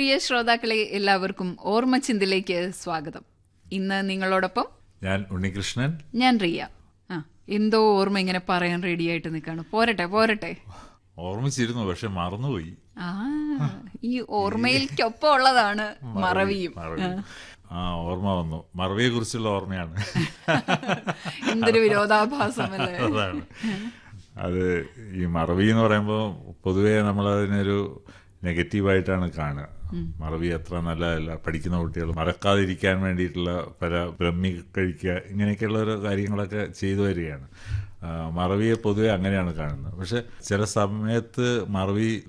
പ്രിയ ശ്രോതാക്കളെ എല്ലാവർക്കും ഓർമ്മച്ചിന്തിലേക്ക് സ്വാഗതം ഇന്ന് നിങ്ങളോടൊപ്പം ഞാൻ ഉണ്ണികൃഷ്ണൻ ഞാൻ റിയ ആ എന്തോ ഓർമ്മ ഇങ്ങനെ പറയാൻ റെഡി ആയിട്ട് നിൽക്കാണ് പോരട്ടെ പോരട്ടെ ഓർമ്മിച്ചിരുന്നു പക്ഷെ മറന്നുപോയി ആ ഈ ഓർമ്മയിൽക്കൊപ്പം ഉള്ളതാണ് മറവിയും മറവി. ആ ഓർമ്മ വന്നു മറവിയെ കുറിച്ചുള്ള ഓർമ്മയാണ് എന്തൊരു വിരോധാഭാസമല്ലേ അതാണ് അത് ഈ മറവി എന്ന് പറയുമ്പോൾ പൊതുവേ നമ്മളതിനൊരു നെഗറ്റീവായിട്ടാണ് കാണുക മറവി അത്ര നല്ലതല്ല പഠിക്കുന്ന കുട്ടികൾ മറക്കാതിരിക്കാൻ വേണ്ടിയിട്ടുള്ള പല ബ്രഹ്മി കഴിക്കുക ഇങ്ങനെയൊക്കെയുള്ള ഓരോ കാര്യങ്ങളൊക്കെ ചെയ്തു വരികയാണ് ആ, മറവിയെ പൊതുവെ അങ്ങനെയാണ് കാണുന്നത് പക്ഷെ ചില സമയത്ത് മറവി